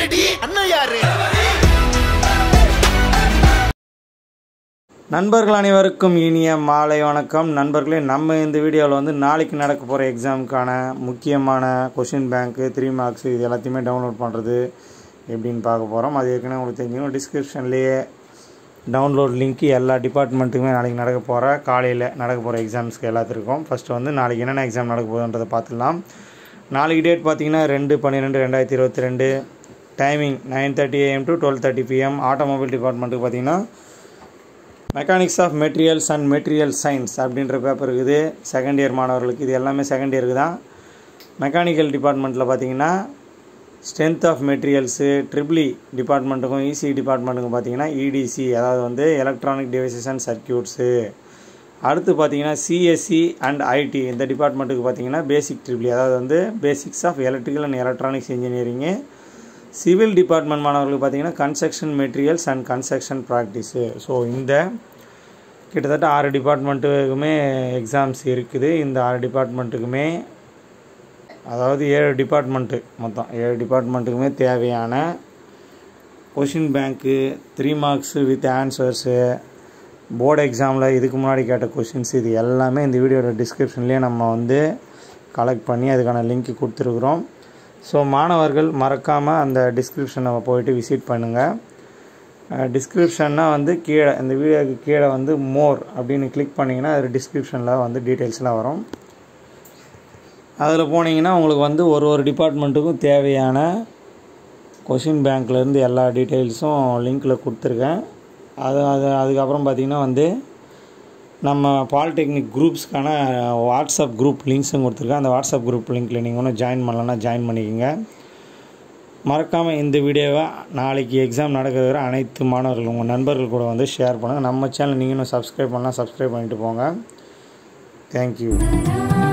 யாருடி அண்ணன் யாரு நண்பர்கள் அனைவருக்கும் இனிய மாலை வணக்கம் நண்பர்களே நம்ம இந்த வீடியோவில் வந்து நாளைக்கு நடக்க போகிற எக்ஸாமுக்கான முக்கியமான கொஷின் பேங்க்கு த்ரீ மார்க்ஸ் இது எல்லாத்தையுமே டவுன்லோட் பண்ணுறது எப்படின்னு பார்க்க போகிறோம் அது ஏற்கனவே உங்களுக்கு தெரிஞ்சுக்கணும் டிஸ்கிரிப்ஷன்லேயே டவுன்லோட் லிங்க் எல்லா டிபார்ட்மெண்ட்டுக்குமே நாளைக்கு நடக்க போகிற காலையில் நடக்க போகிற எக்ஸாம்ஸ்க்கு எல்லாத்திற்கும் ஃபஸ்ட்டு வந்து நாளைக்கு என்னென்ன எக்ஸாம் நடக்க போகுதுன்றதை பார்த்துடலாம் நாளைக்கு டேட் பார்த்தீங்கன்னா ரெண்டு பன்னிரெண்டு ரெண்டாயிரத்தி இருபத்தி ரெண்டு timing nine thirty AM to twelve thirty PM automobile டிபார்ட்மெண்ட்டுக்கு பார்த்தீங்கன்னா mechanics of materials and material science அப்படின்ற பேப்பர் இருக்குது செகண்ட் இயர் மாணவர்களுக்கு இது எல்லாமே செகண்ட் இயருக்கு தான் மெக்கானிக்கல் டிபார்ட்மெண்ட்டில் பார்த்தீங்கன்னா ஸ்ட்ரென்த் ஆஃப் மெட்டீரியல்ஸு ட்ரிபிளி டிபார்ட்மெண்ட்டுக்கும் இசி டிபார்ட்மெண்ட்டுக்கும் பார்த்தீங்கன்னா இடிசி அதாவது வந்து எலக்ட்ரானிக் டிவைசஸ் அண்ட் சர்க்கியூட்ஸு அடுத்து பார்த்தீங்கன்னா சிஎஸ்சி அண்ட் ஐடி இந்த டிபார்ட்மெண்ட்டுக்கு பார்த்தீங்கன்னா பேசிக் ட்ரிபிளி அதாவது வந்து basics of electrical and electronics engineering civil department மாணவர்களுக்கு பார்த்தீங்கன்னா construction materials and construction practice so இந்த கிட்டத்தட்ட ஆறு டிபார்ட்மெண்ட்டுக்குமே எக்ஸாம்ஸ் இருக்குது இந்த ஆறு டிபார்ட்மெண்ட்டுக்குமே அதாவது ஏழு டிபார்ட்மெண்ட்டு மொத்தம் ஏழு டிபார்ட்மெண்ட்டுக்குமே தேவையான question bank three marks with answers board எக்ஸாமில் இதுக்கு முன்னாடி கேட்ட கொஷின்ஸ் இது எல்லாமே இந்த வீடியோட டிஸ்கிரிப்ஷன்லேயே நம்ம வந்து கலெக்ட் பண்ணி அதுக்கான லிங்க் கொடுத்துருக்குறோம் ஸோ மாணவர்கள் மறக்காமல் அந்த டிஸ்கிரிப்ஷனை போயிட்டு விசிட் பண்ணுங்கள் டிஸ்கிரிப்ஷன்னா வந்து கீழே இந்த வீடியோக்கு கீழே வந்து மோர் அப்படின்னு கிளிக் பண்ணிங்கன்னா அது டிஸ்கிரிப்ஷனில் வந்து டீட்டெயில்ஸ்லாம் வரும் அதில் போனீங்கன்னா உங்களுக்கு வந்து ஒரு ஒரு டிபார்ட்மெண்ட்டுக்கும் தேவையான கொஷின் பேங்க்லேருந்து எல்லா டீட்டெயில்ஸும் லிங்க்கில் கொடுத்துருக்கேன் அது அது அதுக்கப்புறம் பார்த்திங்கன்னா வந்து நம்ம பாலிடெக்னிக் குரூப்ஸ்க்கான வாட்ஸ்அப் குரூப் லிங்க்ஸும் கொடுத்துருக்கேன் அந்த வாட்ஸ்அப் குரூப் லிங்க்கில் நீங்கள் ஒன்றும் ஜாயின் பண்ணலன்னா ஜாயின் பண்ணிக்கோங்க மறக்காமல் இந்த வீடியோவை நாளைக்கு எக்ஸாம் நடக்கிற அனைத்து மாணவர்கள் உங்கள் நண்பர்கள் கூட வந்து ஷேர் பண்ணுங்கள் நம்ம சேனல் நீங்கள் இன்னும் சப்ஸ்கிரைப் பண்ணலாம் சப்ஸ்கிரைப் பண்ணிட்டு போங்க தேங்க்யூ